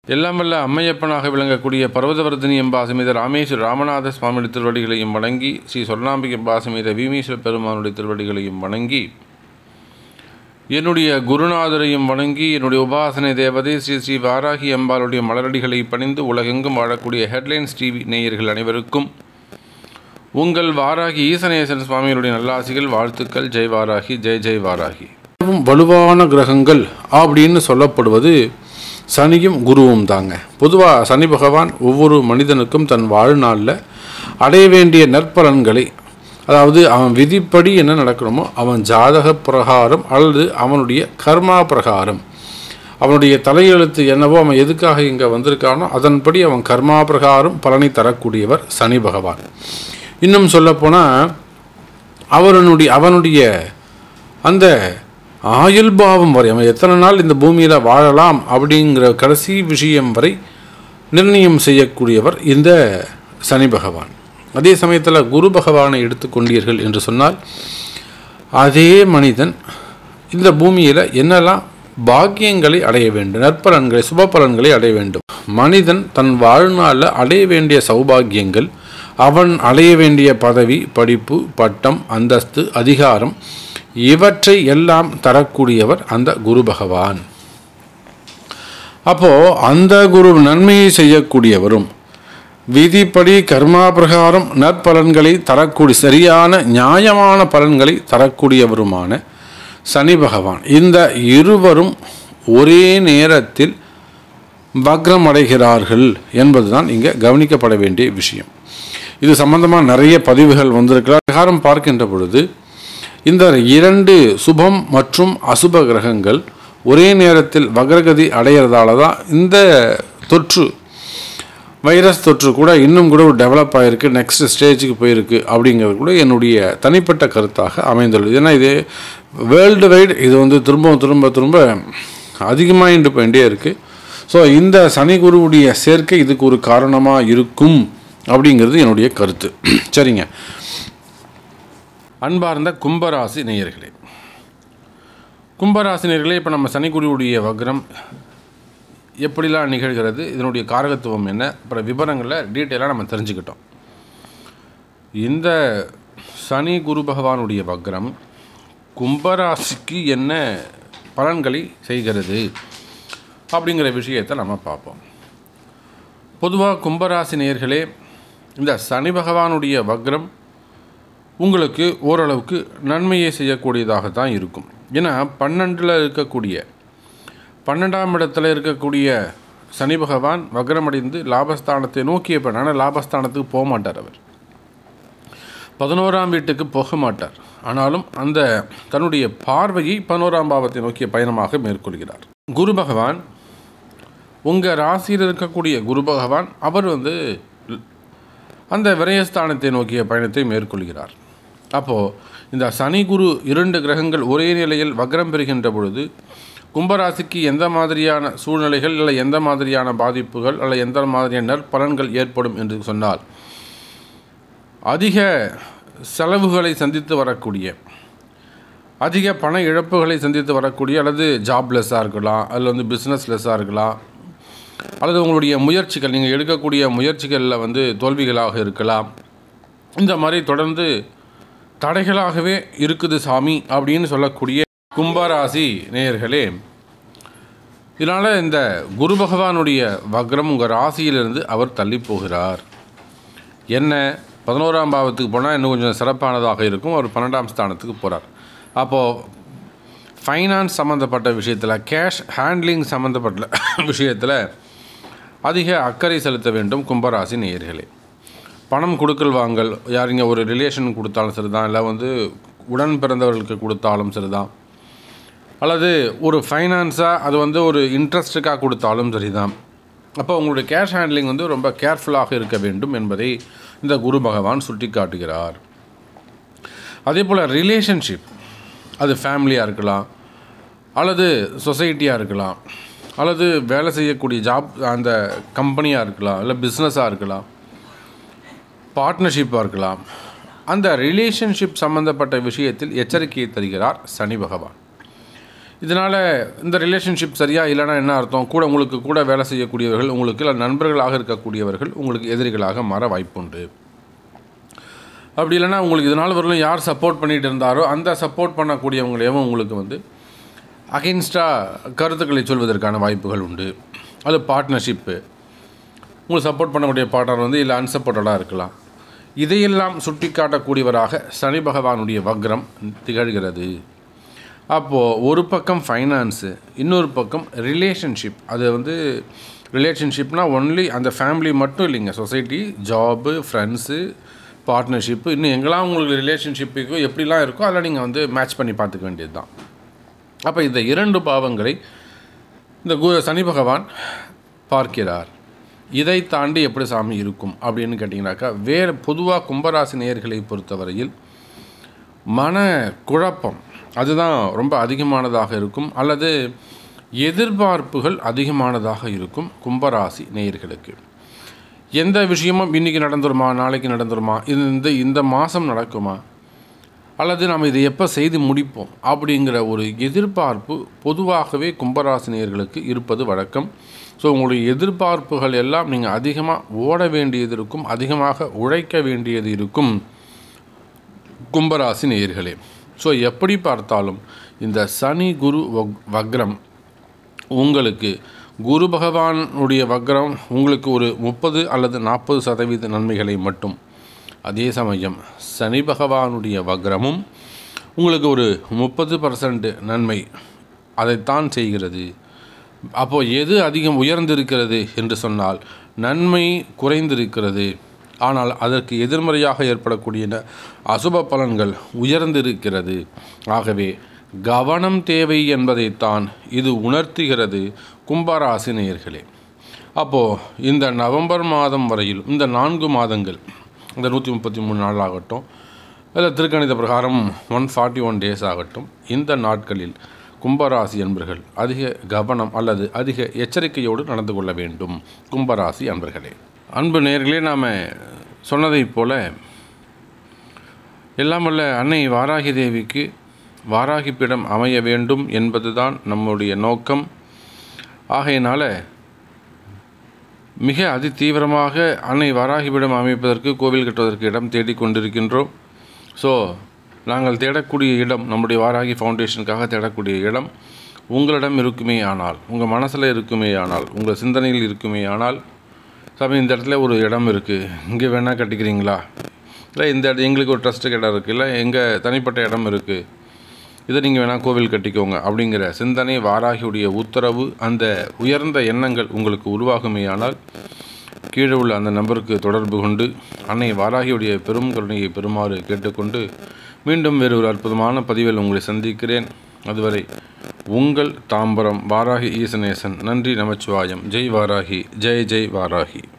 எல்லாம் வல்ல அம்மையப்பனாக விளங்கக்கூடிய பர்வதவர்தினி எம்பாசமேத ராமேஸ்வர ராமநாத சுவாமியுடைய திருவடிகளையும் வணங்கி ஸ்ரீ சொர்ணாம்பிகை எம்பாசமேத வீமேஸ்வர பெருமானுடைய திருவடிகளையும் வணங்கி என்னுடைய குருநாதரையும் வணங்கி என்னுடைய உபாசனை தேவதை ஸ்ரீ ஸ்ரீ வாராகி அம்பாளுடைய மலரடிகளை பணிந்து உலகெங்கும் வாழக்கூடிய ஹெட்லைன்ஸ் டிவி நேயர்கள் அனைவருக்கும் உங்கள் வாராகி ஈசனேசன் சுவாமிகளுடைய நல்லாசிகள் வாழ்த்துக்கள் ஜெய் வாராகி ஜெய் ஜெய் வாராகி மிகவும் வலுவான கிரகங்கள் அப்படின்னு சொல்லப்படுவது சனியும் குருவும் தாங்க பொதுவாக சனி பகவான் ஒவ்வொரு மனிதனுக்கும் தன் வாழ்நாளில் அடைய வேண்டிய நற்பலன்களை அதாவது அவன் விதிப்படி என்ன நடக்கணுமோ அவன் ஜாதக பிரகாரம் அல்லது அவனுடைய கர்மா பிரகாரம் அவனுடைய தலையெழுத்து என்னவோ அவன் எதுக்காக இங்கே வந்திருக்கானோ அதன்படி அவன் கர்மா பிரகாரம் பலனை தரக்கூடியவர் சனி பகவான் இன்னும் சொல்லப்போனால் அவனுடைய அவனுடைய அந்த ஆயுள் பாவம் வரை அவன் எத்தனை நாள் இந்த பூமியில் வாழலாம் அப்படிங்கிற கடைசி விஷயம் வரை நிர்ணயம் செய்யக்கூடியவர் இந்த சனி பகவான் அதே சமயத்தில் குரு பகவானை எடுத்துக்கொண்டீர்கள் என்று சொன்னால் அதே மனிதன் இந்த பூமியில் என்னெல்லாம் பாக்கியங்களை அடைய வேண்டும் நற்பலன்களை சுப பலன்களை அடைய வேண்டும் மனிதன் தன் வாழ்நாளில் அடைய வேண்டிய சௌபாகியங்கள் அவன் அடைய வேண்டிய பதவி படிப்பு பட்டம் அந்தஸ்து அதிகாரம் இவற்றை எல்லாம் தரக்கூடியவர் அந்த குரு பகவான் அப்போ அந்த குரு நன்மையை செய்யக்கூடியவரும் விதிப்படி கர்மா பிரகாரம் நற்பலன்களை தரக்கூடிய சரியான நியாயமான பலன்களை தரக்கூடியவருமான சனி பகவான் இந்த இருவரும் ஒரே நேரத்தில் வக்ரம் அடைகிறார்கள் என்பதுதான் இங்கே கவனிக்கப்பட வேண்டிய விஷயம் இது சம்பந்தமாக நிறைய பதிவுகள் வந்திருக்கிறார் பிரகாரம் பார்க்கின்ற பொழுது இந்த இரண்டு சுபம் மற்றும் அசுப கிரகங்கள் ஒரே நேரத்தில் வக்ரகதி அடைகிறதால தான் இந்த தொற்று வைரஸ் தொற்று கூட இன்னும் கூட டெவலப் ஆகிருக்கு நெக்ஸ்ட் ஸ்டேஜுக்கு போயிருக்கு அப்படிங்கிறது கூட என்னுடைய தனிப்பட்ட கருத்தாக அமைந்துள்ளது ஏன்னா இது வேர்ல்டு வைடு இது வந்து திரும்ப திரும்ப திரும்ப அதிகமாகிட்டு போயிட்டே இருக்குது ஸோ இந்த சனி குருவுடைய சேர்க்கை இதுக்கு ஒரு காரணமாக இருக்கும் அப்படிங்கிறது என்னுடைய கருத்து சரிங்க அன்பார்ந்த கும்பராசி நேயர்களே கும்பராசி நேயர்களே இப்போ நம்ம சனிக்குருவுடைய வக்ரம் எப்படிலாம் நிகழ்கிறது இதனுடைய காரகத்துவம் என்ன அப்புறம் விவரங்களை டீட்டெயிலாக நம்ம தெரிஞ்சுக்கிட்டோம் இந்த சனி குரு பகவானுடைய வக்ரம் கும்பராசிக்கு என்ன பலன்களை செய்கிறது அப்படிங்கிற விஷயத்தை நம்ம பார்ப்போம் பொதுவாக கும்பராசி நேயர்களே இந்த சனி பகவானுடைய வக்ரம் உங்களுக்கு ஓரளவுக்கு நன்மையை செய்யக்கூடியதாக தான் இருக்கும் ஏன்னா பன்னெண்டில் இருக்கக்கூடிய பன்னெண்டாம் இடத்துல இருக்கக்கூடிய சனி பகவான் வக்ரமடைந்து லாபஸ்தானத்தை நோக்கிய பெண்ணான லாபஸ்தானத்துக்கு போக மாட்டார் அவர் பதினோராம் வீட்டுக்கு போக மாட்டார் ஆனாலும் அந்த தன்னுடைய பார்வையை பதினோராம் பாவத்தை நோக்கிய பயணமாக மேற்கொள்கிறார் குரு பகவான் உங்கள் ராசியில் இருக்கக்கூடிய குரு பகவான் அவர் வந்து அந்த விரயஸ்தானத்தை நோக்கிய பயணத்தை மேற்கொள்கிறார் அப்போது இந்த சனி குரு இரண்டு கிரகங்கள் ஒரே நிலையில் வக்ரம் பெறுகின்ற பொழுது கும்பராசிக்கு எந்த மாதிரியான சூழ்நிலைகள் இல்லை எந்த மாதிரியான பாதிப்புகள் அல்ல எந்த மாதிரியான நற்பலன்கள் ஏற்படும் என்று சொன்னால் அதிக செலவுகளை சந்தித்து வரக்கூடிய அதிக பண இழப்புகளை சந்தித்து வரக்கூடிய அல்லது ஜாப்லெஸ்ஸாக இருக்கலாம் அல்லது வந்து பிஸ்னஸ்லெஸ்ஸாக இருக்கலாம் அல்லது உங்களுடைய முயற்சிகள் நீங்கள் எடுக்கக்கூடிய முயற்சிகளில் வந்து தோல்விகளாக இருக்கலாம் இந்த மாதிரி தொடர்ந்து தடைகளாகவே இருக்குது சாமி அப்படின்னு சொல்லக்கூடிய கும்பராசி நேயர்களே இதனால் இந்த குரு பகவானுடைய வக்ரம் உங்கள் ராசியிலிருந்து அவர் தள்ளி போகிறார் என்ன பதினோராம் பாவத்துக்கு போனால் இன்னும் கொஞ்சம் சிறப்பானதாக இருக்கும் அவர் பன்னெண்டாம் ஸ்தானத்துக்கு போகிறார் அப்போது ஃபைனான்ஸ் சம்மந்தப்பட்ட விஷயத்தில் கேஷ் ஹேண்ட்லிங் சம்மந்தப்பட்ட விஷயத்தில் அதிக அக்கறை செலுத்த வேண்டும் கும்பராசி நேயர்களே பணம் கொடுக்கல் வாங்கல் யாருங்க ஒரு ரிலேஷன் கொடுத்தாலும் சரிதான் இல்லை வந்து உடன் பிறந்தவர்களுக்கு கொடுத்தாலும் சரிதான் அல்லது ஒரு ஃபைனான்ஸாக அது வந்து ஒரு இன்ட்ரெஸ்ட்டுக்காக கொடுத்தாலும் சரிதான் அப்போ உங்களுடைய கேஷ் ஹேண்ட்லிங் வந்து ரொம்ப கேர்ஃபுல்லாக இருக்க வேண்டும் என்பதை இந்த குரு பகவான் சுட்டி காட்டுகிறார் அதே போல் ரிலேஷன்ஷிப் அது ஃபேமிலியாக இருக்கலாம் அல்லது சொசைட்டியாக இருக்கலாம் அல்லது வேலை செய்யக்கூடிய ஜாப் அந்த கம்பெனியாக இருக்கலாம் இல்லை பிஸ்னஸாக இருக்கலாம் பார்ட்னர்ஷிப்பாக இருக்கலாம் அந்த ரிலேஷன்ஷிப் சம்பந்தப்பட்ட விஷயத்தில் எச்சரிக்கையை தருகிறார் சனி பகவான் இதனால் இந்த ரிலேஷன்ஷிப் சரியாக இல்லைன்னா என்ன அர்த்தம் கூட உங்களுக்கு கூட வேலை செய்யக்கூடியவர்கள் உங்களுக்கு இல்லை நண்பர்களாக இருக்கக்கூடியவர்கள் உங்களுக்கு எதிரிகளாக மாற வாய்ப்புண்டு அப்படி இல்லைன்னா உங்களுக்கு இதனால் வரலும் யார் சப்போர்ட் பண்ணிட்டு இருந்தாரோ அந்த சப்போர்ட் பண்ணக்கூடியவங்களையும் உங்களுக்கு வந்து அகெயின்ஸ்டாக கருத்துக்களை சொல்வதற்கான வாய்ப்புகள் உண்டு அது பார்ட்னர்ஷிப்பு உங்களுக்கு சப்போர்ட் பண்ணக்கூடிய பார்ட்னர் வந்து இல்லை அன்சப்போர்ட்டடாக இருக்கலாம் இதையெல்லாம் சுட்டி காட்டக்கூடியவராக சனி பகவானுடைய வக்ரம் திகழ்கிறது அப்போது ஒரு பக்கம் ஃபைனான்ஸு இன்னொரு பக்கம் ரிலேஷன்ஷிப் அது வந்து ரிலேஷன்ஷிப்னால் ஒன்லி அந்த ஃபேமிலி மட்டும் இல்லைங்க சொசைட்டி ஜாபு ஃப்ரெண்ட்ஸு பார்ட்னர்ஷிப்பு இன்னும் எங்கெல்லாம் உங்களுக்கு ரிலேஷன்ஷிப்புக்கோ எப்படிலாம் இருக்கோ அதில் நீங்கள் வந்து மேட்ச் பண்ணி பார்த்துக்க வேண்டியது தான் அப்போ இந்த இரண்டு பாவங்களை இந்த கு சனி பகவான் பார்க்கிறார் இதை தாண்டி எப்படி சாமி இருக்கும் அப்படின்னு கேட்டிங்கனாக்கா வேறு பொதுவாக கும்பராசி நேயர்களை பொறுத்தவரையில் மன குழப்பம் அதுதான் ரொம்ப அதிகமானதாக இருக்கும் அல்லது எதிர்பார்ப்புகள் அதிகமானதாக இருக்கும் கும்பராசி நேயர்களுக்கு எந்த விஷயமும் இன்றைக்கி நடந்துருமா நாளைக்கு நடந்துருமா இது இந்த இந்த மாதம் நடக்குமா அல்லது நாம் இதை எப்போ செய்து முடிப்போம் அப்படிங்கிற ஒரு எதிர்பார்ப்பு பொதுவாகவே கும்பராசினியர்களுக்கு இருப்பது வழக்கம் ஸோ உங்களுடைய எதிர்பார்ப்புகள் எல்லாம் நீங்கள் அதிகமாக ஓட வேண்டியது இருக்கும் அதிகமாக உழைக்க வேண்டியது இருக்கும் கும்பராசி நேயர்களே ஸோ எப்படி பார்த்தாலும் இந்த சனி குரு வக்- வக்ரம் உங்களுக்கு குரு பகவானுடைய வக்ரம் உங்களுக்கு ஒரு முப்பது அல்லது நாற்பது சதவீத நன்மைகளை மட்டும் அதே சமயம் சனி பகவானுடைய வக்ரமும் உங்களுக்கு ஒரு முப்பது பர்சன்ட் நன்மை அதைத்தான் செய்கிறது அப்போது எது அதிகம் உயர்ந்திருக்கிறது என்று சொன்னால் நன்மை குறைந்திருக்கிறது ஆனால் அதற்கு எதிர்மறையாக ஏற்படக்கூடிய ந- அசுப பலன்கள் உயர்ந்திருக்கிறது ஆகவே கவனம் தேவை என்பதைத்தான் இது உணர்த்துகிறது கும்பராசி நேயர்களே அப்போது இந்த நவம்பர் மாதம் வரையில் இந்த நான்கு மாதங்கள் இந்த நூற்றி முப்பத்தி மூணு நாள் ஆகட்டும் இல்லை திருக்கணித பிரகாரம் ஒன் ஃபார்ட்டி ஒன் டேஸ் ஆகட்டும் இந்த நாட்களில் கும்பராசி என்பர்கள் அதிக கவனம் அல்லது அதிக எச்சரிக்கையோடு நடந்து கொள்ள வேண்டும் கும்பராசி அன்பர்களே அன்பு நேர்களே நாம் சொன்னதைப் போல எல்லாம் வல்ல அன்னை வாராகி தேவிக்கு வாராகி பீடம் அமைய வேண்டும் என்பதுதான் நம்முடைய நோக்கம் ஆகையினால மிக அதிதீவிரமாக அன்னை வாராகிபீடம் அமைப்பதற்கு கோவில் கட்டுவதற்கு இடம் தேடிக் கொண்டிருக்கின்றோம் ஸோ நாங்கள் தேடக்கூடிய இடம் நம்முடைய வாராகி ஃபவுண்டேஷனுக்காக தேடக்கூடிய இடம் உங்களிடம் இருக்குமே ஆனால் உங்கள் மனசில் இருக்குமே ஆனால் உங்கள் சிந்தனையில் இருக்குமே ஆனால் சாமி இந்த இடத்துல ஒரு இடம் இருக்குது இங்கே வேணால் கட்டிக்கிறீங்களா இல்லை இந்த இடம் எங்களுக்கு ஒரு ட்ரஸ்ட்டுக்கு இடம் இருக்குது இல்லை எங்கள் தனிப்பட்ட இடம் இருக்குது இதை நீங்கள் வேணால் கோவில் கட்டிக்கோங்க அப்படிங்கிற சிந்தனை வாராகியுடைய உத்தரவு அந்த உயர்ந்த எண்ணங்கள் உங்களுக்கு உருவாகுமேயானால் கீழே உள்ள அந்த நம்பருக்கு தொடர்பு கொண்டு அன்னை வாராகியுடைய பெரும் கருணையை பெறுமாறு கேட்டுக்கொண்டு மீண்டும் வேறு ஒரு அற்புதமான பதிவில் உங்களை சந்திக்கிறேன் அதுவரை உங்கள் தாம்பரம் வாராகி ஈசனேசன் நன்றி நமச்சிவாயம் ஜெய் வாராகி ஜெய் ஜெய் வாராகி